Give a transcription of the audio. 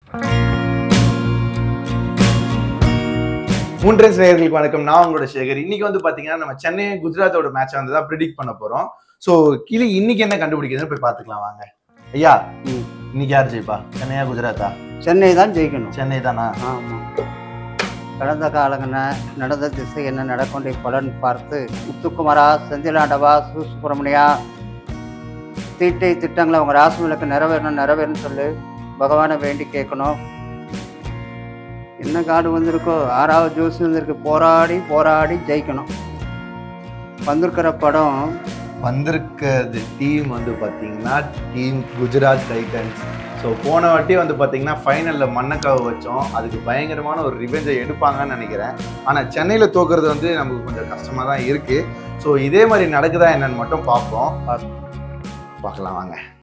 மூன்றே நேயர்களுக்கு வணக்கம் நான் உங்களோட சேகர் இன்னைக்கு வந்து பாத்தீங்கன்னா நம்ம சென்னை குஜராத்தோட மேட்ச் வந்து தான் ப்ரிடிக்ட் பண்ண போறோம் ஸோ கிளி இன்னைக்கு என்ன கண்டுபிடிக்குதுன்னு போய் பார்த்துக்கலாம் வாங்க ஐயா ம். இன்னைக்கு யார் ஜெயிப்பா சென்னையா குஜராத்தா சென்னை தான் ஜெயிக்கணும் சென்னை தானா ஆமாம் கடந்த காலங்கள்ல நடந்த திசை என்ன நடக்கொண்டே பலன் பார்த்து முத்துக்குமாரா செந்திலாண்டவா சு சுப்பிரமணியா தீட்டை திட்டங்களை அவங்க ராசி விளக்கு நிறைவேறணும் நிறைவேறணும் சொல்லி பகவானை வேண்டி கேட்கணும் என்ன காடு வந்திருக்கோ ஆறாவது ஜூஸ் வந்திருக்கு போராடி போராடி ஜெயிக்கணும் வந்திருக்கிற படம் வந்திருக்கிறது டீம் வந்து பாத்தீங்கன்னா டீம் குஜராத் டைட்டன்ஸ் ஸோ போன வாட்டி வந்து பாத்தீங்கன்னா ஃபைனலில் மண்ணக்காவை வச்சோம் அதுக்கு பயங்கரமான ஒரு ரிவெஞ்சை எடுப்பாங்கன்னு நினைக்கிறேன் ஆனால் சென்னையில் தோக்குறது வந்து நமக்கு கொஞ்சம் கஷ்டமாக தான் இருக்குது ஸோ இதே மாதிரி நடக்குதா என்னன்னு மட்டும் பார்ப்போம் பார்க்கலாம் வாங்க